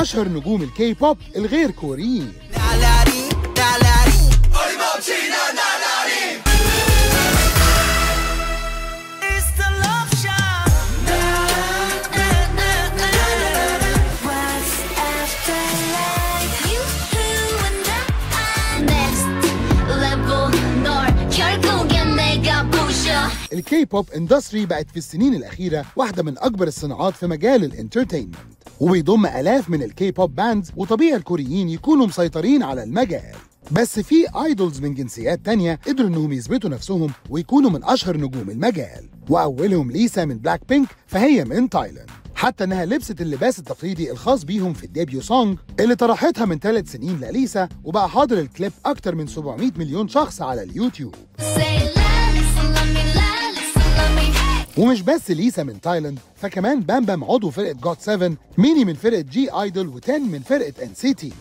أشهر نجوم الكي بوب الغير كوريين It's the love shot. What's after life? You and I next level 널 결국엔 내가 부셔 الكي بوب اندستري بقت في السنين الأخيرة واحدة من أكبر الصناعات في مجال الانترتينمنت وبيضم آلاف من الكي بوب باندز وطبيعي الكوريين يكونوا مسيطرين على المجال بس في ايدولز من جنسيات تانية قدروا انهم يثبتوا نفسهم ويكونوا من اشهر نجوم المجال واولهم ليسا من بلاك بينك فهي من تايلاند حتى انها لبست اللباس التقليدي الخاص بيهم في الديبيو سونج اللي طرحتها من ثلاث سنين لليسا وبقى حاضر الكليب اكتر من 700 مليون شخص على اليوتيوب Say la listen love me la listen love me ومش بس ليسا من تايلاند فكمان بام بام عضو فرقة جوت 7 ميني من فرقة جي ايدول وتن من فرقة ان سيتي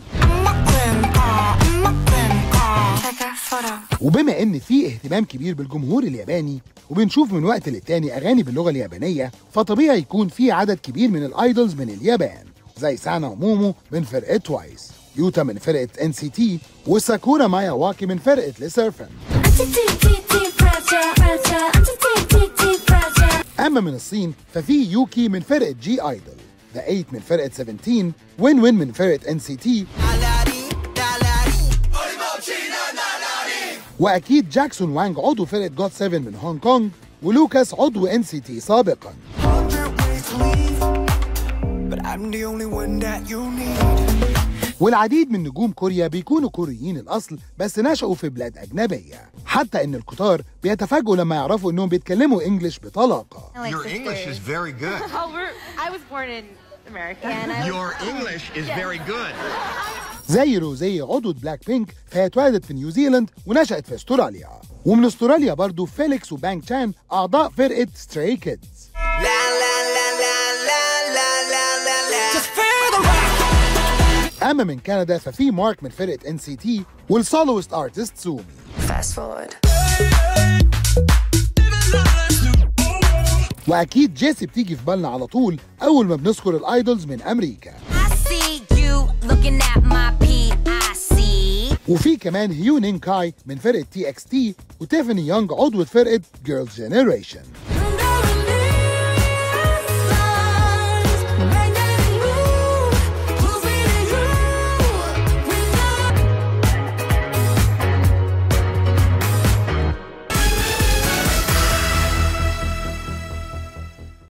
وبما ان في اهتمام كبير بالجمهور الياباني وبنشوف من وقت للتاني اغاني باللغه اليابانيه فطبيعي يكون في عدد كبير من الايدولز من اليابان زي سانا ومومو من فرقه توايس يوتا من فرقه ان سي تي وساكورا مايا واكي من فرقه لسيرفن اما من الصين ففي يوكي من فرقه جي ايدول ذا 8 من فرقه 17 وين وين من فرقه ان سي تي واكيد جاكسون وانج عضو فرقه جوت 7 من هونج كونج ولوكاس عضو ان سي تي سابقا Hundred ways to leave, but I'm the only one that you need. والعديد من نجوم كوريا بيكونوا كوريين الاصل بس نشأوا في بلاد اجنبيه حتى ان الكتار بيتفاجئوا لما يعرفوا انهم بيتكلموا انجلش بطلاقه like Your fifth English grade. is very good. Oh, we're, I was born in America. And I Your English is very good. زي روزي عضو بلاك بينك فهي اتولدت في نيوزيلاند ونشأت في استراليا ومن استراليا برضو فيليكس وبانك تشان اعضاء فرقه ستراي كيدز La la la la la la la la la. Just feel the rock. اما من كندا ففي مارك من فرقه ان سي تي والسولوست ارتست سومي fast forward. واكيد جيسي بتيجي في بالنا على طول اول ما بنذكر الايدولز من امريكا I see you looking at my PIC وفي كمان هيونين كاي من فرقه تي اكس تي وتيفاني يونغ عضوة فرقه جيرلز جينيريشن